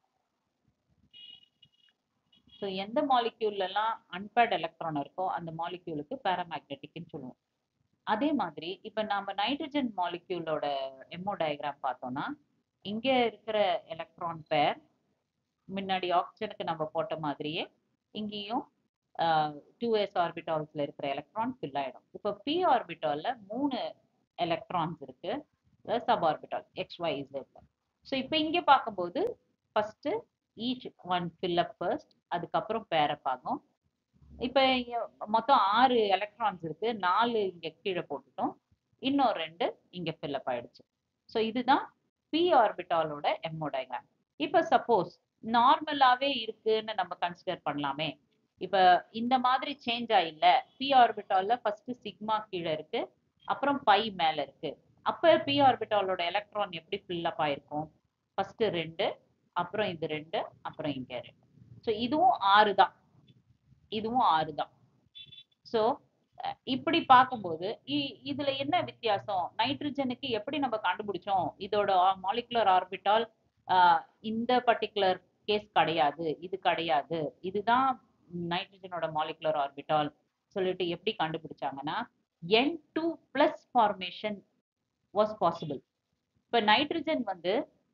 ஸோ எந்த மாலிக்யூல்லாம் அன்பேர்ட் எலக்ட்ரான் இருக்கோ அந்த மாலிக்யூலுக்கு பேராமேக்னெட்டிக்னு சொல்லுவோம் அதே மாதிரி இப்போ நம்ம நைட்ரஜன் மாலிக்யூலோட எம்ஓ டயக்ராம் பார்த்தோம்னா இங்க இருக்கிற எலக்ட்ரான் பேர் முன்னாடி ஆக்சிஜனுக்கு நம்ம போட்ட மாதிரியே இங்கேயும் டூ எஸ் ஆர்பிட்டால்ஸ்ல இருக்கிற எலக்ட்ரான் ஃபில் ஆயிடும் இப்போ பி ஆர்பிட்டால்ல மூணு எலக்ட்ரான்ஸ் இருக்கு sub orbital x y z so இப்போ இங்கே பார்க்கும்போது first each one fill up first அதுக்கப்புறம் பேரை பார்க்கும் இப்போ மொத்தம் ஆறு எலக்ட்ரான்ஸ் இருக்கு நாலு இங்க கீழே போட்டுட்டோம் இன்னும் ரெண்டு இங்க ஃபில் அப் ஆயிடுச்சு ஸோ இதுதான் பி ஆர்பிட்டாலோட எம்ஓ டயக்ராம் இப்போ சப்போஸ் நார்மலாவே இருக்குன்னு நம்ம கன்சிடர் பண்ணலாமே இப்ப இந்த மாதிரி சேஞ்ச் ஆயில்ல பி ஆர்பிட்டால்ல ஃபர்ஸ்ட் சிக்மா கீழே இருக்கு அப்புறம் பை மேல இருக்கு அப்ப பி ஆர்பிட்டாலோட எலக்ட்ரான் எப்படி ஃபில் அப் ஆயிருக்கும் ஃபர்ஸ்ட் ரெண்டு அப்புறம் இது ரெண்டு அப்புறம் இங்க ரெண்டு ஸோ இதுவும் ஆறு தான் இதுவும் ஆறு தான் ஸோ இப்படி பார்க்கும்போது இதுல என்ன வித்தியாசம் நைட்ரஜனுக்கு எப்படி நம்ம கண்டுபிடிச்சோம் இதோட மாலிகுலர் ஆர்பிட்டால் இந்த பர்டிகுலர் கேஸ் கிடையாது இது கிடையாது இதுதான் நைட்ரஜனோட மாலிகுலர் ஆர்பிட்டால் சொல்லிட்டு எப்படி கண்டுபிடிச்சாங்கன்னா N two plus formation was possible இப்போ நைட்ரஜன் வந்து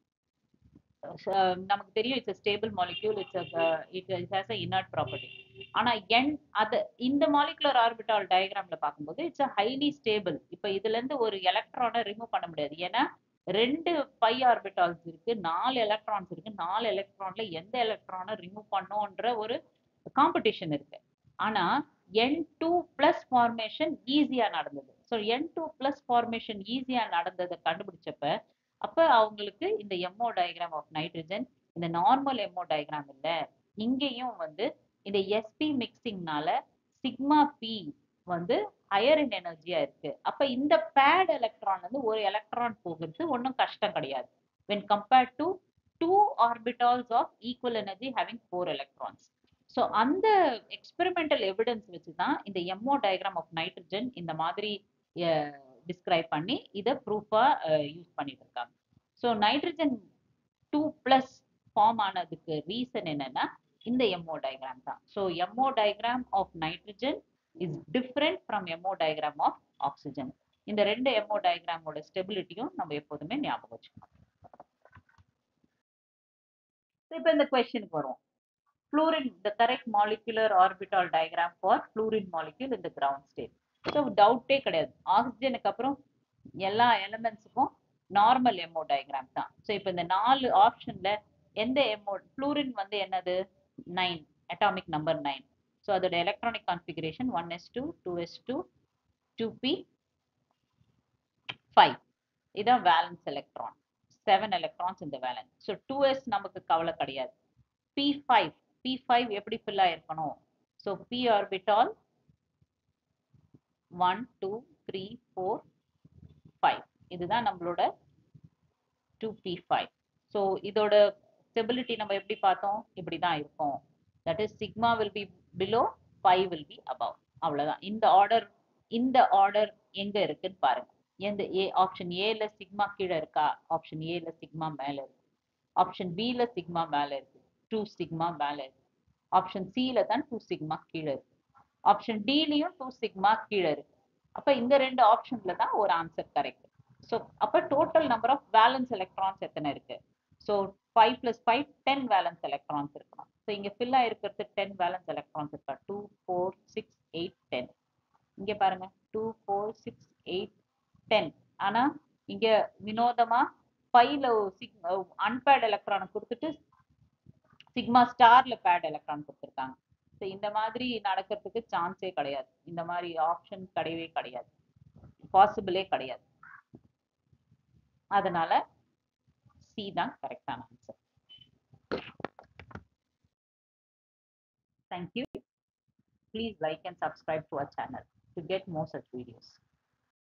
நமக்கு தெரியும் it's stable molecule it's it it has a inert property ஆனா என் அது இந்த மாலிகுலர் ஆர்பிட்டால் டயக்ராம்ல பார்க்கும்போது இட்ஸ் அ ஹைலி ஸ்டேபிள் இப்போ இதுல இருந்து ஒரு எலக்ட்ரானை ரிமூவ் பண்ண முடியாது ஏன்னா ரெண்டு பை ஆர்பிட்டால்ஸ் இருக்கு நாலு எலக்ட்ரான்ஸ் இருக்கு நாலு எலக்ட்ரான்ல எந்த எலக்ட்ரானை ரிமூவ் பண்ணோன்ற ஒரு காம்படிஷன் இருக்கு ஆனா என் டூ பிளஸ் ஃபார்மேஷன் ஈஸியா நடந்தது so N two plus formation ஈஸியா நடந்ததை கண்டுபிடிச்சப்ப அப்ப அவங்களுக்கு இந்த எம்ஓ டயக்ராம் ஆஃப் நைட்ரஜன் இந்த நார்மல் எம்ஓ டயக்ராம் இல்ல இங்கேயும் வந்து இந்த எஸ்பி மிக்சிங்னால சிக்மா பி வந்து ஹையர் இன் எனர்ஜியா இருக்கு அப்ப இந்த பேட் எலக்ட்ரான் வந்து ஒரு எலக்ட்ரான் போகிறது ஒன்றும் கஷ்டம் கிடையாது when compared to two orbitals of equal energy having four electrons so அந்த எக்ஸ்பெரிமெண்டல் எவிடன்ஸ் வச்சு தான் இந்த எம்ஓ டயக்ராம் ஆஃப் நைட்ரஜன் இந்த மாதிரி டிஸ்கிரைப் பண்ணி இதை ப்ரூஃபா யூஸ் பண்ணிட்டு இருக்காங்க so nitrogen two plus form ஆனதுக்கு ரீசன் என்னன்னா இந்த எம்ஓ டயக்ராம் தான் so MO diagram of nitrogen is different from MO diagram of oxygen இந்த ரெண்டு எம்ஓ டயக்ராமோட ஸ்டெபிலிட்டியும் நம்ம எப்போதுமே ஞாபகம் வச்சுக்கணும் இப்போ இந்த கொஸ்டினுக்கு வரும் fluorine the correct molecular orbital diagram for fluorine molecule in the ground state so டவுட்டே கிடையாது ஆக்சிஜனுக்கு அப்புறம் எல்லா எலமெண்ட்ஸுக்கும் நார்மல் எம்ஓ டயக்ராம் தான் ஸோ இப்போ இந்த நாலு ஆப்ஷன்ல எந்த எம்ஓ ஃப்ளூரின் வந்து என்னது nine atomic number nine so அதோட electronic configuration one s two two s two two p five இதான் வேலன்ஸ் எலக்ட்ரான் செவன் எலக்ட்ரான்ஸ் இந்த வேலன்ஸ் ஸோ டூ எஸ் நமக்கு கவலை கிடையாது பி ஃபைவ் பி ஃபைவ் எப்படி ஃபில் ஆயிருக்கணும் so p orbital one two three four five இதுதான் நம்மளோட டூ பி ஃபைவ் ஸோ இதோட ஸ்டெபிலிட்டி நம்ம எப்படி பார்த்தோம் இப்படி தான் இருக்கும் that is sigma will be below five will be above அவ்வளோதான் இந்த ஆர்டர் இந்த ஆர்டர் எங்க இருக்குன்னு பாருங்க எந்த ஏ ஆப்ஷன் ஏல சிக்மா கீழே இருக்கா ஆப்ஷன் ஏல சிக்மா மேல இருக்கு ஆப்ஷன் பில சிக்மா மேல இருக்கு டூ சிக்மா மேல இருக்கு ஆப்ஷன் சில தான் டூ சிக்மா கீழே இருக்கு ஆப்ஷன் டிலையும் டூ சிக்மா கீழே இருக்கு அப்ப இந்த ரெண்டு ஆப்ஷன்ல தான் ஒரு ஆன்சர் கரெக்ட் ஸோ அப்ப total number of valence electrons எத்தனை இருக்கு so five plus five ten valence electrons இருக்கணும் ஸோ இங்க ஃபில் ஆயிருக்கிறது டென் வேலன்ஸ் எலக்ட்ரான்ஸ் இருக்கா two four six eight ten இங்க பாருங்க two four six eight ten ஆனா இங்க வினோதமா ஃபைவ்ல சிக் அன்பேட் எலக்ட்ரானை கொடுத்துட்டு சிக்மா ஸ்டார்ல பேட் எலக்ட்ரான் கொடுத்துருக்காங்க ஸோ இந்த மாதிரி நடக்கிறதுக்கு சான்ஸே கிடையாது இந்த மாதிரி ஆப்ஷன் கிடையவே கிடையாது பாசிபிளே கிடையாது அதனால சி தான் கரெக்டான answer thank you please like and subscribe to our channel to get more such videos